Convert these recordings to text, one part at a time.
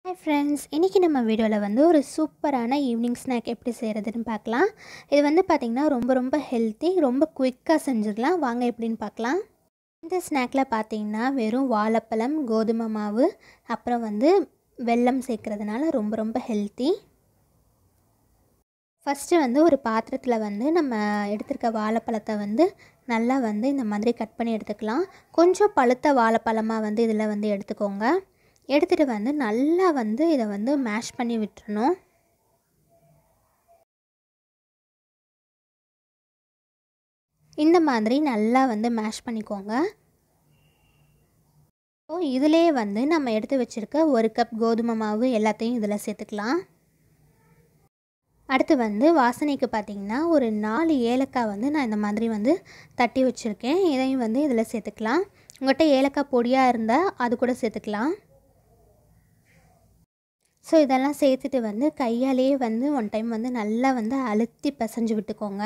hi friends இன்றைக்கி நம்ம வீடியோவில் வந்து ஒரு சூப்பரான ஈவினிங் ஸ்நாக் எப்படி செய்கிறதுன்னு பார்க்கலாம் இது வந்து பார்த்திங்கன்னா ரொம்ப ரொம்ப ஹெல்த்தி ரொம்ப குயிக்காக செஞ்சிடலாம் வாங்க எப்படின்னு பார்க்கலாம் இந்த ஸ்நாக்கில் பார்த்தீங்கன்னா வெறும் வாழைப்பழம் கோதுமை மாவு அப்புறம் வந்து வெல்லம் சேர்க்கறதுனால ரொம்ப ரொம்ப ஹெல்த்தி ஃபஸ்ட்டு வந்து ஒரு பாத்திரத்தில் வந்து நம்ம எடுத்திருக்க வாழைப்பழத்தை வந்து நல்லா வந்து இந்த மாதிரி கட் பண்ணி எடுத்துக்கலாம் கொஞ்சம் பழுத்த வாழைப்பழமாக வந்து இதில் வந்து எடுத்துக்கோங்க எடுத்துகிட்டு வந்து நல்லா வந்து இதை வந்து மேஷ் பண்ணி விட்டுறணும் இந்த மாதிரி நல்லா வந்து மேஷ் பண்ணிக்கோங்க ஸோ இதிலே வந்து நம்ம எடுத்து வச்சுருக்க ஒரு கப் கோதுமை மாவு எல்லாத்தையும் இதில் சேர்த்துக்கலாம் அடுத்து வந்து வாசனைக்கு பார்த்திங்கன்னா ஒரு நாலு ஏலக்காய் வந்து நான் இந்த மாதிரி வந்து தட்டி வச்சுருக்கேன் இதையும் வந்து இதில் சேர்த்துக்கலாம் உங்கள்கிட்ட ஏலக்காய் பொடியாக இருந்தால் அது கூட சேர்த்துக்கலாம் ஸோ இதெல்லாம் சேர்த்துட்டு வந்து கையாலேயே வந்து ஒன் டைம் வந்து நல்லா வந்து அழுத்தி பிசைஞ்சு விட்டுக்கோங்க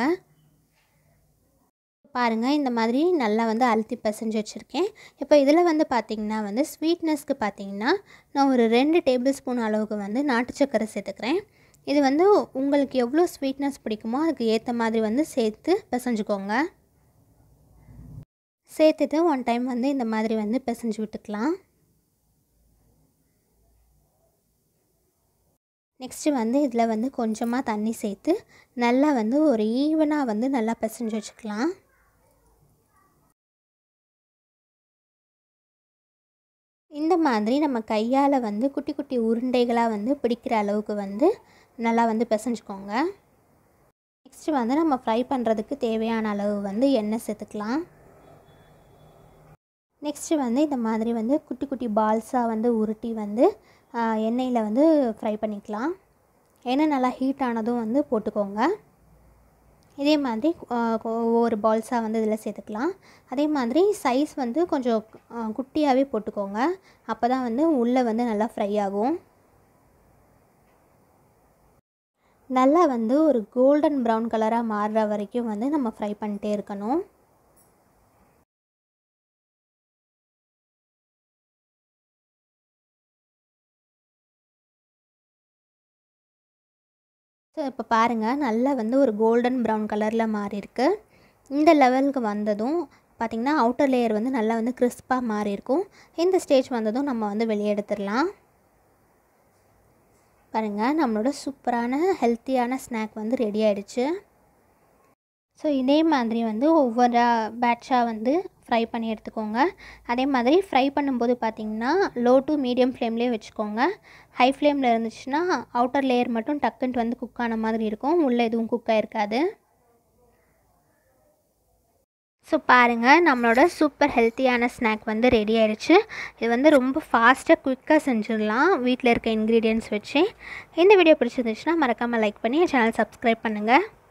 பாருங்கள் இந்த மாதிரி நல்லா வந்து அழுத்தி பிசைஞ்சு வச்சுருக்கேன் இப்போ இதில் வந்து பார்த்திங்கன்னா வந்து ஸ்வீட்னஸ்க்கு பார்த்திங்கன்னா நான் ஒரு ரெண்டு டேபிள் ஸ்பூன் அளவுக்கு வந்து நாட்டு சக்கரை சேர்த்துக்கிறேன் இது வந்து உங்களுக்கு எவ்வளோ ஸ்வீட்னஸ் பிடிக்குமோ அதுக்கு ஏற்ற மாதிரி வந்து சேர்த்து பிசைஞ்சுக்கோங்க சேர்த்துட்டு ஒன் டைம் வந்து இந்த மாதிரி வந்து பிசைஞ்சு விட்டுக்கலாம் நெக்ஸ்ட்டு வந்து இதில் வந்து கொஞ்சமாக தண்ணி சேர்த்து நல்லா வந்து ஒரு ஈவனாக வந்து நல்லா பிசைஞ்சு வச்சுக்கலாம் இந்த மாதிரி நம்ம கையால் வந்து குட்டி குட்டி உருண்டைகளாக வந்து பிடிக்கிற அளவுக்கு வந்து நல்லா வந்து பிசைஞ்சுக்கோங்க நெக்ஸ்ட்டு வந்து நம்ம ஃப்ரை பண்ணுறதுக்கு தேவையான அளவு வந்து எண்ணெய் சேர்த்துக்கலாம் நெக்ஸ்ட்டு வந்து இந்த மாதிரி வந்து குட்டி குட்டி பால்ஸாக வந்து உருட்டி வந்து எண்ணெயில் வந்து ஃப்ரை பண்ணிக்கலாம் எண்ணெய் நல்லா ஹீட் ஆனதும் வந்து போட்டுக்கோங்க இதே மாதிரி ஒவ்வொரு பால்ஸாக வந்து இதில் சேர்த்துக்கலாம் அதே மாதிரி சைஸ் வந்து கொஞ்சம் குட்டியாகவே போட்டுக்கோங்க அப்போ தான் வந்து உள்ளே வந்து நல்லா ஃப்ரை ஆகும் நல்லா வந்து ஒரு கோல்டன் ப்ரௌன் கலராக மாறுற வரைக்கும் வந்து நம்ம ஃப்ரை பண்ணிட்டே இருக்கணும் ஸோ இப்போ பாருங்கள் நல்லா வந்து ஒரு கோல்டன் ப்ரௌன் கலரில் மாறி இருக்கு இந்த லெவலுக்கு வந்ததும் பார்த்திங்கன்னா அவுட்டர் லேயர் வந்து நல்லா வந்து கிறிஸ்பாக மாறி இருக்கும் இந்த ஸ்டேஜ் வந்ததும் நம்ம வந்து வெளியே எடுத்துடலாம் பாருங்கள் நம்மளோட சூப்பரான ஹெல்த்தியான ஸ்நாக் வந்து ரெடி ஆகிடுச்சு ஸோ இதே மாதிரி வந்து ஒவ்வொரு பேட்சாக வந்து ஃப்ரை பண்ணி எடுத்துக்கோங்க அதே மாதிரி ஃப்ரை பண்ணும்போது பார்த்திங்கன்னா லோ டு மீடியம் ஃப்ளேம்லேயே வச்சுக்கோங்க ஹை ஃப்ளேமில் இருந்துச்சுன்னா அவுட்டர் லேயர் மட்டும் டக்குன்ட்டு வந்து குக் ஆன மாதிரி இருக்கும் உள்ளே எதுவும் குக் ஆகிருக்காது ஸோ பாருங்கள் நம்மளோட சூப்பர் ஹெல்த்தியான ஸ்நாக் வந்து ரெடி ஆகிடுச்சு இது வந்து ரொம்ப ஃபாஸ்ட்டாக குயிக்காக செஞ்சிடலாம் வீட்டில் இருக்க இன்க்ரீடியன்ஸ் வச்சு இந்த வீடியோ பிடிச்சிருந்துச்சுன்னா மறக்காமல் லைக் பண்ணி சேனல் சப்ஸ்கிரைப் பண்ணுங்கள்